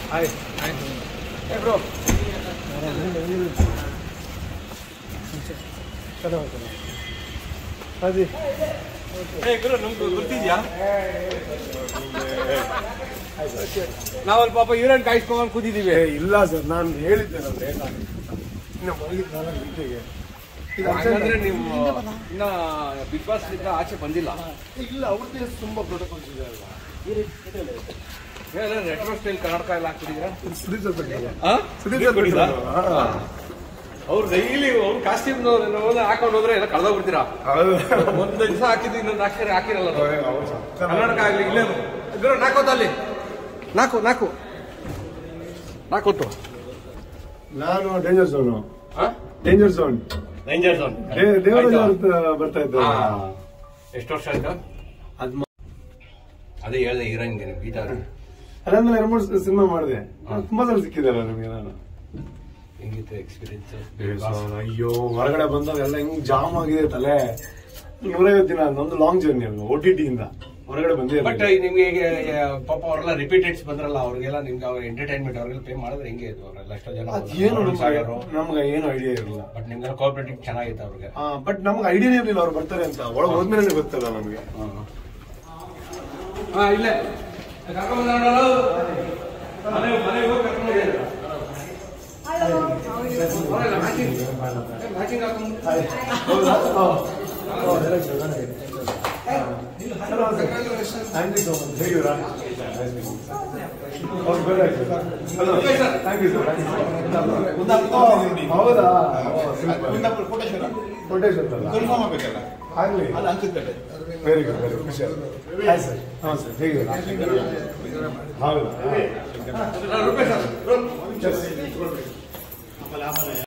Hi ಏ bro ಅದೇ ಏ ಗುರು ನಮ್ಗೆ ಗೊತ್ತಿದ್ಯಾ ನಾವಲ್ಲಿ ಪಾಪ ಯೂರಿನ್ ಕಾಯಿಸ್ಕೊಂಡು ಕೂತಿದ್ದೀವಿ ಏ, ಇಲ್ಲ ಸರ್ ನಾನು ಹೇಳಿದ್ದೆ ನಾನು ಲೇಟ್ ಆಗಿದೆ ಇನ್ನು ಮಲಗಿದ ನಾಲ್ಕು ಗಂಟೆಗೆ ಇದು urgent ಹಾಗಂದ್ರೆ ನೀವು ಇನ್ನ ಬಿಗ್ ಬಾಸ್ ಇಂದ ಆಚೆ ಬಂದಿಲ್ಲ ಇಲ್ಲ ಅವ್ರದ್ದೇ ತುಂಬಾ ಪ್ರೋಟೋಕಾಲ್ಸ್ ಇದೆ ಅಲ್ವಾ ರೆಟ್ರೋ ಸ್ಟೈಲ್ ಕನ್ನಡಕ ಎಲ್ಲ ಹಾಕ್ತಿದ್ದೀರಾ ಸುದೀಪ್ ಸರ್ ಬಿಟ್ಟಿಲ್ಲ ಆ? ಸುದೀಪ್ ಸರ್ ಬಿಟ್ಟಿಲ್ಲ? ಬಿಟ್ಟಿಲ್ಲ. ಹಾ. ಅವ್ರು ಡೈಲಿ ಅವ್ರು ಕಾಸ್ಟ್ಯೂಮ್ ಹಾಕೊಂಡು ಹೋದ್ರೆ ಎಲ್ಲ ಕಳೆದೋಗ್ಬಿಡ್ತೀರಾ ಹೌದು. ಒಂದು ದಿವಸ ಹಾಕಿದ್ದು ಇನ್ನೊಂದು ಹಾಕಿದ್ರೆ ಹಾಕಿರಲ್ಲ ಅದು. ಏ, ಹೌದು ಸರ್. ಕನ್ನಡಕ ಆಗ್ಲಿ ಇಲ್ಲೇ ಗುರು ನಾಲ್ಕು ಹೊತ್ತು ಅಲ್ಲಿ ನಾಲ್ಕು ನಾಲ್ಕು ನಾಲ್ಕು ಹೊತ್ತು ನಾನು danger zone danger zone danger zone Devaraja ಅವ್ರ ಬರ್ತಾ ಇದ್ದೆ ಎಷ್ಟು ವರ್ಷ ಆಯ್ತು ಅದ್ ಅದೇ ಹೇಳ್ದೆ ಹೀರೋಯಿನ್ಗೆ ಗೀತಾ ಅದಾದ್ಮೇಲೆ ಎರಡು ಮೂರು ಸಿನಿಮಾ ಮಾಡಿದೆ ತುಂಬಾ ಸಲ ಸಿಕ್ಕಿದ್ದಾರೆ ನಿಮಗೆ ನಾನು ಹೆಂಗಿತ್ತು ಎಕ್ಸ್ಪೀರಿಯನ್ಸ್ ಅಯ್ಯೋ ಹೊರಗಡೆ ಬಂದಾಗ ಎಲ್ಲ ಹೆಂಗ್ ಜಾಮ್ ಆಗಿದೆ ತಲೆ ನೂರೈವತ್ತು ದಿನ ನಮ್ದು ಲಾಂಗ್ ಜರ್ನಿ ಅಲ್ವಾ ಓ ಟಿ ಟಿ ಇಂದ ಹೊರಗಡೆ ಬಂದೇ ಬಟ್ ನಿಮ್ಗೆ ಈಗ ಪಾಪ ಅವರೆಲ್ಲ ರಿಪೀಟೆಡ್ಸ್ ಬಂದ್ರಲ್ಲ ಅವ್ರಿಗೆಲ್ಲ ನಿಮ್ಗೆ ಅವ್ರ ಎಂಟರ್ಟೈನ್ಮೆಂಟ್ ಅವ್ರಿಗೆಲ್ಲ ಪೇ ಮಾಡಿದ್ರೆ ಹೆಂಗೆ ಇದು ಅವರೆಲ್ಲ ಎಷ್ಟೋ ಜನ ಅದೇನು ನಮ್ಗೆ ನಮ್ಗೆ ಏನು ಐಡಿಯಾ ಇರಲಿಲ್ಲ ಬಟ್ ನಿಮ್ಗೆಲ್ಲ ಕೋಆಪರೇಟಿವ್ ಚೆನ್ನಾಗಿತ್ತು ಅವ್ರಿಗೆ ಬಟ್ ನಮ್ಗೆ ಐಡಿಯಾನೇ ಇರಲಿಲ್ಲ ಅವ್ರು ಬರ್ತಾರೆ ಅಂತ ಒಳಗೆ ಹೋದ್ಮೇಲೆ ಗೊತ್ತಲ್ಲ ನಮ್ಗೆ ಹಾ ಇಲ್ಲೇ ಕರ್ಕೊಂಡ್ ಬಂದ ಮನೆ ಮನೆಗೆ ಹೋಗಿ ಕರ್ಕೊಂಡು ಹೋಗಿ ಅವರೆಲ್ಲ ಮ್ಯಾಚಿಂಗ್ ಮ್ಯಾಚಿಂಗ್ ಹಾಕೊಂಡು ಥ್ಯಾಂಕ್ ಯು ಸೊ ಮಚ್ ಹೇಗಿದ್ದೀರಾ ಥ್ಯಾಂಕ್ ಯು ಸರ್ ಹೌದಾ ಕೋಟೇಶ್ವರ ಆಗ್ಲಿ ವೆರಿ ಗುಡ್ ವೆರಿ ಖುಷಿ ಆಯ್ತು ಹಾಯ್ ಸರ್ ಹಾಂ ಸರ್ ಹೇಗಿದ್ದೀರಾ ಹೌದಾ ರೂಪೇಶ್ ಸರ್